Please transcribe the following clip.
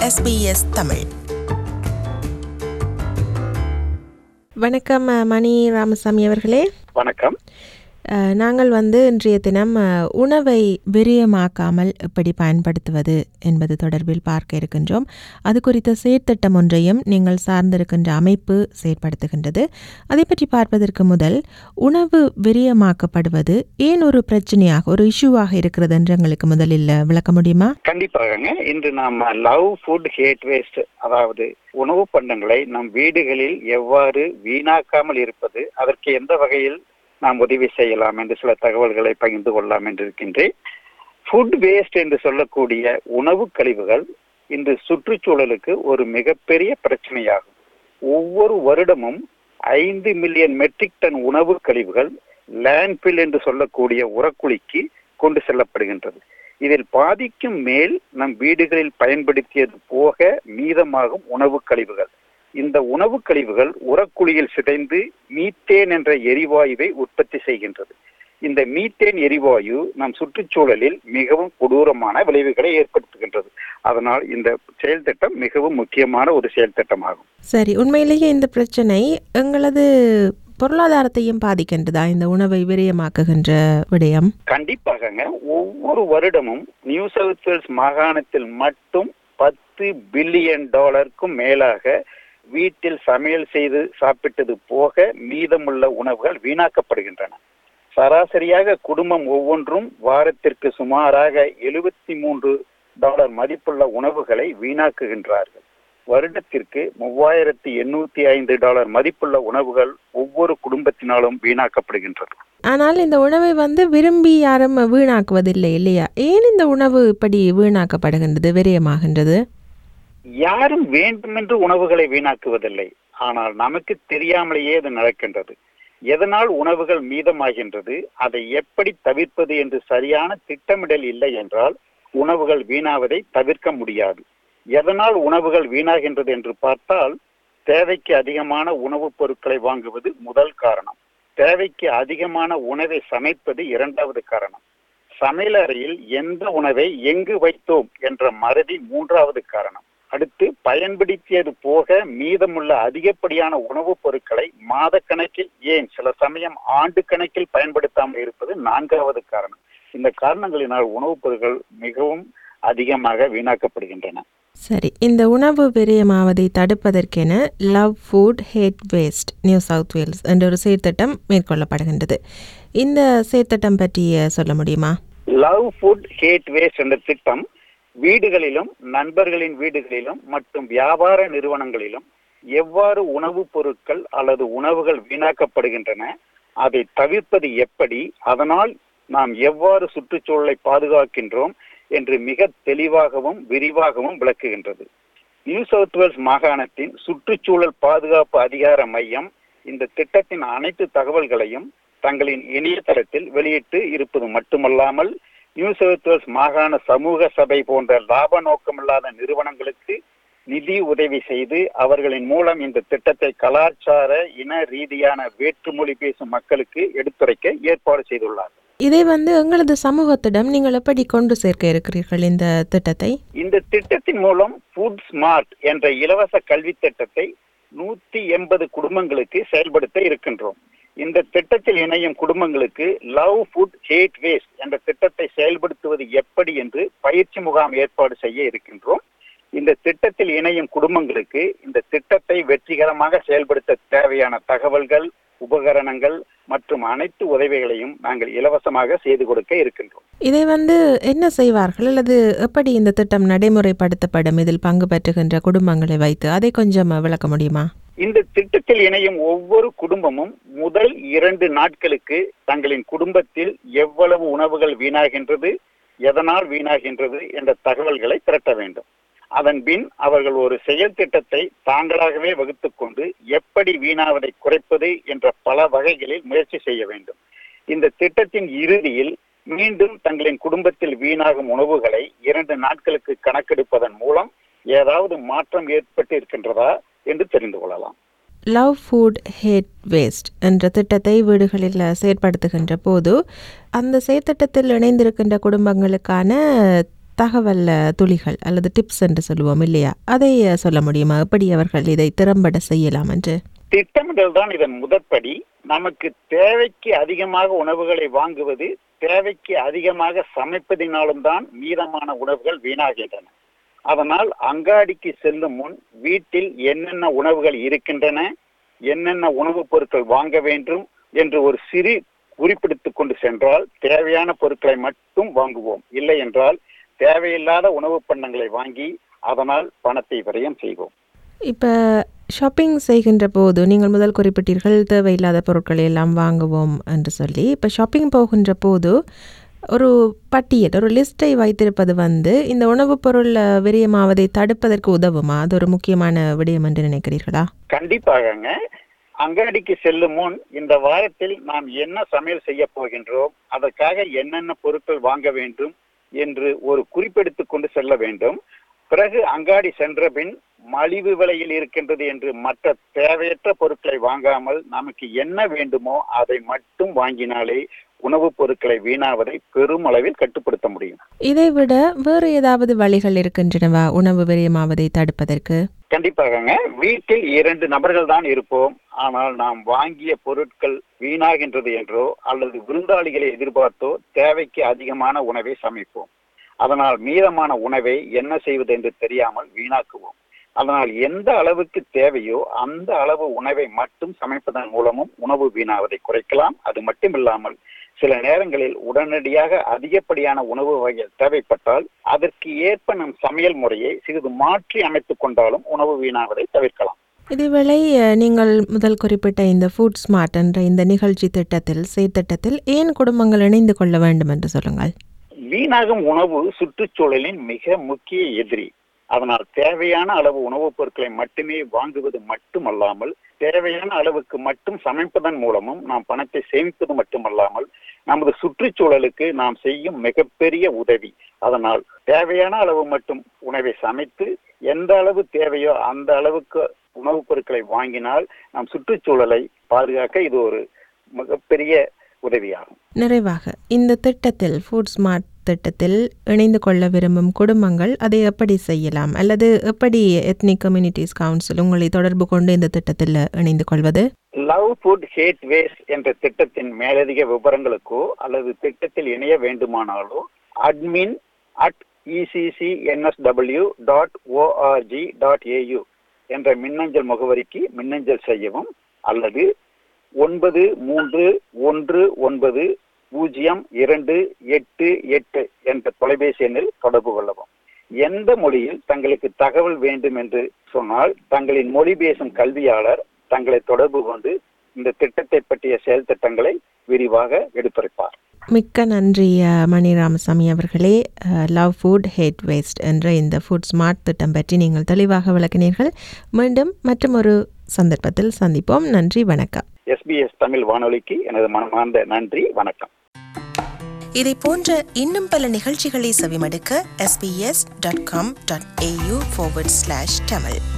SBS Tamil வணக்கம் அஹ், மணி ராமசாமி அவர்களே வணக்கம் அஹ், நாங்கள் வந்து இன்றைய தினம் அஹ், உணவை விரயமாக்காமல் எப்படி பயன்படுத்துவது என்பது தொடர்பில் பார்க்க இருக்கின்றோம் அது குறித்த செயற்திட்டம் ஒன்றையும் நீங்கள் சார்ந்திருக்கின்ற அமைப்பு செயற்படுத்துகின்றது அதை பற்றி பார்ப்பதற்கு முதல் உணவு விரயமாக்கப்படுவது ஏன் ஒரு பிரச்சனையாக ஒரு இஷ்யூவாக இருக்கிறது என்று எங்களுக்கு முதலில் விளக்க முடியுமா கண்டிப்பாகங்க இன்று நாம் லவ் ஃபுட் ஹேட் வேஸ்ட் அதாவது உணவு பண்டங்களை நம் வீடுகளில் எவ்வாறு வீணாக்காமல் இருப்பது அதற்கு எந்த வகையில் நாம் உதவி செய்யலாம் என்று சில தகவல்களை பகிர்ந்து கொள்ளலாம் என்று இருக்கின்றேன் ஃபுட் வேஸ்ட் என்று சொல்லக்கூடிய உணவு கழிவுகள் இன்று சுற்றுச்சூழலுக்கு ஒரு மிகப்பெரிய பிரச்சனையாகும் ஒவ்வொரு வருடமும் ஐந்து மில்லியன் மெட்ரிக் டன் உணவு கழிவுகள் லேண்ட்பில் என்று சொல்லக்கூடிய உரக்குழிக்கு கொண்டு செல்லப்படுகின்றது இதில் பாதிக்கும் மேல் நம் வீடுகளில் பயன்படுத்தியது போக மீதமாகும் உணவு கழிவுகள் இந்த உணவு கழிவுகள் உரக்குழியில் சிதைந்து மீத்தேன் என்ற எரிவாயுவை உற்பத்தி செய்கின்றது இந்த மீத்தேன் எரிவாயு நம் சுற்றுச்சூழலில் மிகவும் கொடூரமான விளைவுகளை ஏற்படுத்துகின்றது அதனால் இந்த செயல் திட்டம் மிகவும் முக்கியமான ஒரு செயல் திட்டமாகும் சரி உண்மையிலேயே இந்த பிரச்சனை எங்களது பொருளாதாரத்தையும் பாதிக்கின்றதா இந்த உணவை விரயமாக்குகின்ற விடயம் கண்டிப்பாகங்க ஒவ்வொரு வருடமும் நியூ சவுத் வேல்ஸ் மாகாணத்தில் மட்டும் பத்து பில்லியன் டாலருக்கும் மேலாக வீட்டில் சமையல் செய்து சாப்பிட்டது போக மீதமுள்ள உணவுகள் வீணாக்கப்படுகின்றன சராசரியாக குடும்பம் ஒவ்வொன்றும் வாரத்திற்கு சுமாராக எழுபத்தி மூன்று டாலர் மதிப்புள்ள உணவுகளை வீணாக்குகின்றார்கள் வருடத்திற்கு மூவாயிரத்தி எண்ணூத்தி ஐந்து டாலர் மதிப்புள்ள உணவுகள் ஒவ்வொரு குடும்பத்தினாலும் வீணாக்கப்படுகின்றது ஆனால் இந்த உணவை வந்து விரும்பி யாரும் வீணாக்குவதில்லை இல்லையா ஏன் இந்த உணவு இப்படி வீணாக்கப்படுகின்றது விரயமாகின்றது யாரும் வேண்டுமென்று உணவுகளை வீணாக்குவதில்லை ஆனால் நமக்கு தெரியாமலேயே அது நடக்கின்றது எதனால் உணவுகள் மீதமாகின்றது அதை எப்படி தவிர்ப்பது என்று சரியான திட்டமிடல் இல்லை என்றால் உணவுகள் வீணாவதை தவிர்க்க முடியாது எதனால் உணவுகள் வீணாகின்றது என்று பார்த்தால் தேவைக்கு அதிகமான உணவுப் பொருட்களை வாங்குவது முதல் காரணம் தேவைக்கு அதிகமான உணவை சமைப்பது இரண்டாவது காரணம் சமையலறையில் எந்த உணவை எங்கு வைத்தோம் என்ற மறதி மூன்றாவது காரணம் அடுத்து பயன்படுத்தியது போக மீதமுள்ள அதிகப்படியான உணவுப் பொருட்களை மாத கணக்கில் ஏன் சில சமயம் ஆண்டு கணக்கில் பயன்படுத்தாமல் இருப்பது நான்காவது காரணம் இந்த காரணங்களினால் உணவுப் பொருட்கள் மிகவும் அதிகமாக வீணாக்கப்படுகின்றன சரி இந்த உணவு விரயமாவதை தடுப்பதற்கென love food hate waste New South Wales என்ற ஒரு செயற்திட்டம் மேற்கொள்ளப்படுகின்றது இந்த செயற்திட்டம் பற்றி அஹ், சொல்ல முடியுமா லவ் ஃபுட் ஹேட் வேஸ்ட் என்ற திட்டம் வீடுகளிலும் நண்பர்களின் வீடுகளிலும் மற்றும் வியாபார நிறுவனங்களிலும் எவ்வாறு உணவுப் பொருட்கள் அல்லது உணவுகள் வீணாக்கப்படுகின்றன அதை தவிர்ப்பது எப்படி அதனால் நாம் எவ்வாறு சுற்றுச்சூழலை பாதுகாக்கின்றோம் என்று மிக தெளிவாகவும் விரிவாகவும் விளக்குகின்றது நியூ சவுத் வேல்ஸ் மாகாணத்தின் சுற்றுச்சூழல் பாதுகாப்பு அதிகார மையம் இந்த திட்டத்தின் அனைத்து தகவல்களையும் தங்களின் இணையதளத்தில் வெளியிட்டு இருப்பது மட்டுமல்லாமல் நியூ சவுத் வேல்ஸ் மாகாண சமூக சபை போன்ற லாப நோக்கமில்லாத நிறுவனங்களுக்கு நிதி உதவி செய்து அவர்களின் மூலம் இந்த திட்டத்தை கலாச்சார இன ரீதியான வேற்றுமொழி பேசும் மக்களுக்கு எடுத்துரைக்க ஏற்பாடு செய்துள்ளார் இதை வந்து எங்களது சமூகத்திடம் நீங்கள் எப்படி கொண்டு சேர்க்க இருக்கிறீர்கள் இந்த திட்டத்தை இந்த திட்டத்தின் மூலம் ஃபுட் ஸ்மார்ட் என்ற இலவச கல்வி திட்டத்தை நூத்தி எண்பது குடும்பங்களுக்கு செயல்படுத்த இருக்கின்றோம் இந்த திட்டத்தில் இணையும் குடும்பங்களுக்கு லவ் ஃபுட் ஹேட் வேஸ்ட் என்ற திட்டத்தை செயல்படுத்துவது எப்படி என்று பயிற்சி முகாம் ஏற்பாடு செய்ய இருக்கின்றோம் இந்த திட்டத்தில் இணையும் குடும்பங்களுக்கு இந்த திட்டத்தை வெற்றிகரமாக செயல்படுத்த தேவையான தகவல்கள் உபகரணங்கள் மற்றும் அனைத்து உதவிகளையும் நாங்கள் இலவசமாக செய்து கொடுக்க இருக்கின்றோம் இதை வந்து என்ன செய்வார்கள் அல்லது எப்படி இந்த திட்டம் நடைமுறைப்படுத்தப்படும் இதில் பங்கு பெற்றுகின்ற குடும்பங்களை வைத்து அதை கொஞ்சம் விளக்க முடியுமா இந்த திட்டத்தில் இணையும் ஒவ்வொரு குடும்பமும் முதல் இரண்டு நாட்களுக்கு தங்களின் குடும்பத்தில் எவ்வளவு உணவுகள் வீணாகின்றது எதனால் வீணாகின்றது என்ற தகவல்களை திரட்ட வேண்டும் அதன் பின் அவர்கள் ஒரு செயல் திட்டத்தை தாங்களாகவே வகுத்துக் கொண்டு எப்படி வீணாவதை குறைப்பது என்ற பல வகைகளில் முயற்சி செய்ய வேண்டும் இந்த திட்டத்தின் இறுதியில் மீண்டும் தங்களின் குடும்பத்தில் வீணாகும் உணவுகளை இரண்டு நாட்களுக்கு கணக்கெடுப்பதன் மூலம் ஏதாவது மாற்றம் ஏற்பட்டு இருக்கின்றதா என்று தெரிந்து கொள்ளலாம் லவ் ஃபுட் ஹேட் வேஸ்ட் என்ற திட்டத்தை வீடுகளில் செயற்படுத்துகின்ற போது அந்த செயற்திட்டத்தில் இணைந்திருக்கின்ற குடும்பங்களுக்கான தகவல் அஹ், துளிகள் அல்லது டிப்ஸ் என்று சொல்லுவோம் இல்லையா அதை அஹ், சொல்ல முடியுமா எப்படி அவர்கள் இதை திறம்பட செய்யலாம் என்று திட்டமிடல் தான் இதன் முதற்படி நமக்கு தேவைக்கு அதிகமாக உணவுகளை வாங்குவது தேவைக்கு அதிகமாக சமைப்பதினாலும் தான் மீதமான உணவுகள் வீணாகின்றன அதனால் அங்காடிக்கு செல்லும் முன் வீட்டில் என்னென்ன உணவுகள் இருக்கின்றன என்னென்ன உணவுப் பொருட்கள் வாங்க வேண்டும் என்று ஒரு சிறு குறிப்பிடுத்துக் கொண்டு சென்றால் தேவையான பொருட்களை மட்டும் வாங்குவோம் இல்லை என்றால் தேவையில்லாத உணவுப் பண்டங்களை வாங்கி அதனால் பணத்தை விரயம் செய்வோம் இப்போ ஷாப்பிங் செய்கின்ற போது நீங்கள் முதல் குறிப்பிட்டீர்கள் தேவையில்லாத பொருட்களை எல்லாம் வாங்குவோம் என்று சொல்லி இப்போ ஷாப்பிங் போகின்ற போது ஒரு பட்டியல் ஒரு லிஸ்ட்டை வைத்திருப்பது வந்து இந்த உணவுப் பொருள் அஹ், விரயமாவதை தடுப்பதற்கு உதவுமா அது ஒரு முக்கியமான விடயம் என்று நினைக்கிறீர்களா கண்டிப்பாகங்க அங்காடிக்கு செல்லும் முன் இந்த வாரத்தில் நாம் என்ன சமையல் செய்ய போகின்றோம் அதற்காக என்னென்ன பொருட்கள் வாங்க வேண்டும் என்று ஒரு குறிப்பெடுத்துக் கொண்டு செல்ல வேண்டும் பிறகு அங்காடி சென்ற பின் மலிவு விலையில் இருக்கின்றது என்று மற்ற தேவையற்ற பொருட்களை வாங்காமல் நமக்கு என்ன வேண்டுமோ அதை மட்டும் வாங்கினாலே உணவுப் பொருட்களை வீணாவதை பெருமளவில் கட்டுப்படுத்த முடியும் இதை விட வேறு ஏதாவது வழிகள் இருக்கின்றனவா உணவு விரயமாவதை தடுப்பதற்கு கண்டிப்பாகங்க வீட்டில் இரண்டு நபர்கள் தான் இருப்போம் ஆனால் நாம் வாங்கிய பொருட்கள் வீணாகின்றது என்றோ அல்லது விருந்தாளிகளை எதிர்பார்த்தோ தேவைக்கு அதிகமான உணவை சமைப்போம் அதனால் மீதமான உணவை என்ன செய்வது என்று தெரியாமல் வீணாக்குவோம் அதனால் எந்த அளவுக்கு தேவையோ அந்த அளவு உணவை மட்டும் சமைப்பதன் மூலமும் உணவு வீணாவதை குறைக்கலாம் அது மட்டுமில்லாமல் சில நேரங்களில் உடனடியாக அதிகப்படியான உணவு வகைகள் தேவைப்பட்டால் அதற்கு ஏற்ப நம் சமையல் முறையை சிறிது மாற்றி அமைத்துக் கொண்டாலும் உணவு வீணாவதை தவிர்க்கலாம் இதேவேளை அஹ், நீங்கள் முதல் குறிப்பிட்ட இந்த ஃபுட் ஸ்மார்ட் என்ற இந்த நிகழ்ச்சி திட்டத்தில் செயற்திட்டத்தில் ஏன் குடும்பங்கள் இணைந்து கொள்ள வேண்டும் என்று சொல்லுங்கள் வீணாகும் உணவு சுற்றுச்சூழலின் மிக முக்கிய எதிரி அதனால் தேவையான அளவு உணவுப் பொருட்களை மட்டுமே வாங்குவது மட்டுமல்லாமல் தேவையான அளவுக்கு மட்டும் சமைப்பதன் மூலமும் நாம் பணத்தை சேமிப்பது மட்டுமல்லாமல் நமது சுற்றுச்சூழலுக்கு நாம் செய்யும் மிகப்பெரிய உதவி அதனால் தேவையான அளவு மட்டும் உணவை சமைத்து எந்த அளவு தேவையோ அந்த அளவுக்கு உணவுப் பொருட்களை வாங்கினால் நம் சுற்றுச்சூழலை பாதுகாக்க இது ஒரு மிகப்பெரிய உதவியாகும் நிறைவாக இந்த திட்டத்தில் ஃபுட் ஸ்மார்ட் திட்டத்தில் இணைந்து கொள்ள விரும்பும் குடும்பங்கள் அதை எப்படி செய்யலாம் அல்லது எப்படி எத்னிக் கம்யூனிட்டிஸ் கவுன்சில் உங்களை தொடர்பு கொண்டு இந்த திட்டத்தில் இணைந்து கொள்வது லவ் ஃபுட் ஹேட் வேஸ்ட் என்ற திட்டத்தின் மேலதிக விவரங்களுக்கோ அல்லது திட்டத்தில் இணைய வேண்டுமானாலோ admin at ECC NSW dot ORG dot AU என்ற மின்னஞ்சல் முகவரிக்கு மின்னஞ்சல் செய்யவும் அல்லது ஒன்பது மூன்று ஒன்று ஒன்பது பூஜ்ஜியம் இரண்டு எட்டு எட்டு என்ற தொலைபேசி எண்ணில் தொடர்பு கொள்ளவும் எந்த மொழியில் தங்களுக்கு தகவல் வேண்டும் என்று சொன்னால் தங்களின் மொழி பேசும் கல்வியாளர் தங்களை தொடர்பு கொண்டு இந்த திட்டத்தை பற்றிய செயல் திட்டங்களை விரிவாக எடுத்துரைப்பார் மிக்க நன்றி அஹ், மணி ராமசாமி அவர்களே லவ் ஃபுட் ஹேட் வேஸ்ட் என்ற இந்த ஃபுட் ஸ்மார்ட் திட்டம் பற்றி நீங்கள் தெளிவாக விளக்கினீர்கள் மீண்டும் மற்றும் ஒரு சந்தர்ப்பத்தில் சந்திப்போம் நன்றி வணக்கம் எஸ்பிஎஸ் தமிழ் வானொலிக்கு எனது மனமார்ந்த நன்றி வணக்கம் இதை போன்ற இன்னும் பல நிகழ்ச்சிகளை செவிமடுக்க sbs.com.au forward slash tamil